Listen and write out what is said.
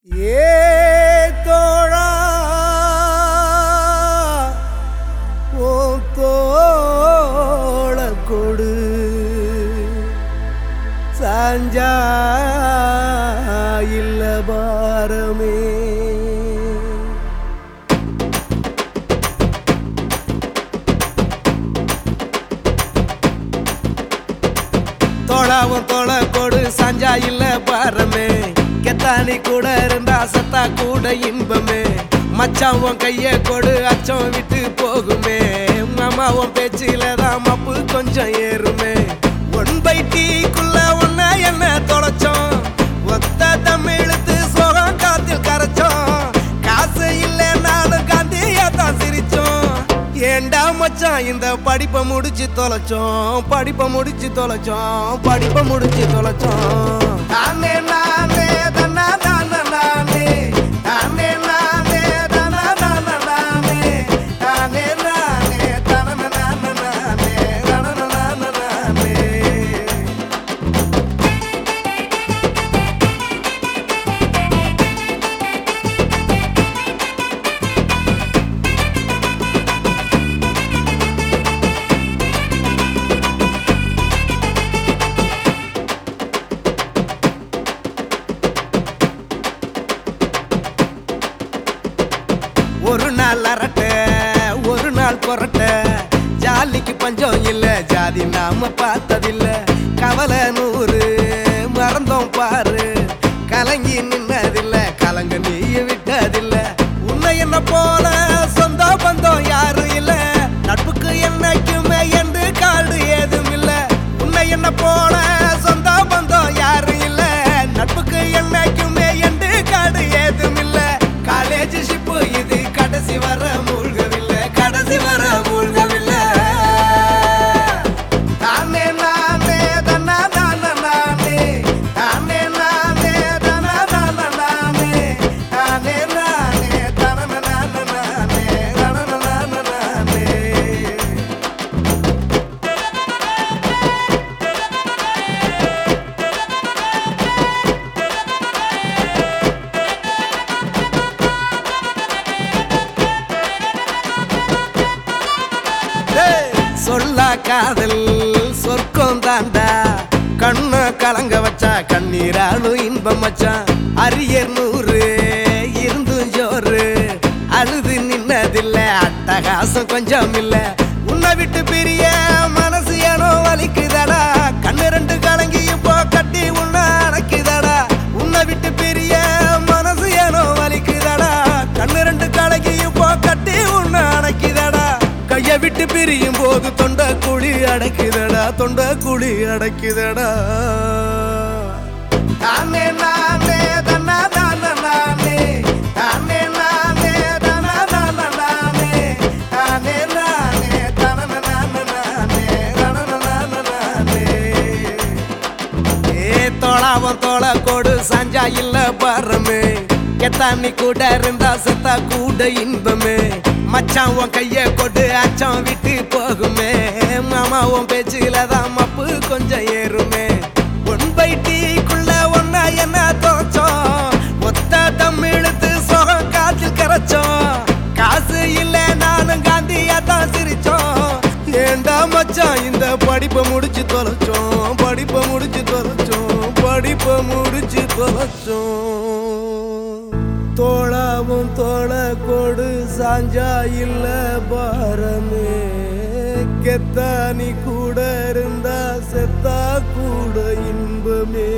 ஏ தோழா ஓ தோள கொடு சாஞ்சா இல்ல பாரமே தோளாவும் தோள கொடு சாஞ்சா இல்ல பாரமே கெத்தானி கூட இருந்தா சத்தா கூட இன்பமே மச்சான் உன் கைய கொடு அச்சம் விட்டு போகுமே மாமா உன் பேச்சில தான் மப்பு கொஞ்சம் ஏறுமே ஒன் பை டீக்குள்ள ஒன்ன என்ன தொலைச்சோம் ஒத்த தமிழுத்து சோகம் காத்தில் கரைச்சோம் காசு இல்லைன்னாலும் காந்தியா தான் சிரிச்சோம் ஏண்டா மச்சான் இந்த படிப்பை முடிச்சு தொலைச்சோம் படிப்பை முடிச்சு தொலைச்சோம் படிப்பை முடிச்சு தொலைச்சோம் தானே நானே தன்னா தானே நானே தானே நானே தன்னா தானே நானே தானே நானே தனன நானே நானே தனன நானே நானே ஒரு நாள் அரட்ட ஒரு நாள் கொரட்ட ஜாலிக்கு பஞ்சம் இல்ல ஜாதி நாம பார்த்ததில்ல கவலை நூறு மறந்தோம் பாரு கலங்கி நின்னதில்ல கலங்க நீய விட்டதில்ல உன்னை என்ன போல சொந்த பந்தம் யாரும் இல்ல நட்புக்கு என்னைக்குமே என்று காடு ஏதும் இல்ல உன்னை என்ன போல சொந்த பந்தம் யாரும் இல்ல நட்புக்கு என்னைக்குமே என்று காடு ஏதும் இல்ல காலேஜ் ஷிப்பு இது கடைசி வர மூழ்கவில்லை கடைசி வர மூழ்கவில்லை தானே நானே தன்னா தானே நானே தானே நானே தன்னா தானே நானே தானே நானே தனன நானே நானே தனன நானே நானே டேய், சொல்லா காதல் சொர்க்கம் தாண்டா கண்ண கலங்க வச்சா கண்ணீராலும் இன்பம் மச்சான் அரியர் நூறு இருந்தும் ஜோறு அழுது நின்னதில்ல அட்டகாசம் கொஞ்சம் இல்ல உன்னை விட்டு பிரிய மனசு ஏனோ வலிக்குதடா கண்ணு ரெண்டு கலங்கி இப்போ கட்டி உன்னை அணைக்குதடா உன்னை விட்டு பிரிய மனசு ஏனோ வலிக்குதடா கண்ணு ரெண்டு கலங்கி இப்போ கட்டி உன்னை அணைக்குதடா கைய விட்டு பிரியும் போது தொண்டை குழி அடைக்குதடா தொண்டை குழி அடைக்குதடா தானே நானே தன்னா தானே நானே தானே நானே தன்னா தானே நானே தானே நானே தனன நானே நானே தனன நானே நானே ஏ தோளாவன் தோள கோடு சாஞ்சா இல்ல பாரமே கெத்தானி கூட இருந்தா செத்தா கூட இன்பமே மச்சான் உன் கைய கொடு அச்சம் விட்டு போகுமே மாமா உன் பேச்சுல தான் மப்பு கொஞ்சம் ஏறுமே ஒன் பை டீக்குள்ள ஒன்னா என்ன தோச்சோம் ஒத்த தமிழுத்து சோகம் காத்தில் கரைச்சோம் காசு இல்ல நானும் காந்தியா தான் சிரிச்சோம் ஏண்டா மச்சான் இந்த படிப்பை முடிச்சு தொலைச்சோம் படிப்பை முடிச்சு தொலைச்சோம் படிப்பை முடிச்சு தொலைச்சோம் தோளாவும் தோள கொடு சாஞ்சா இல்ல பாரமே கெத்தா நீ கூட இருந்தா செத்தா கூட இன்பமே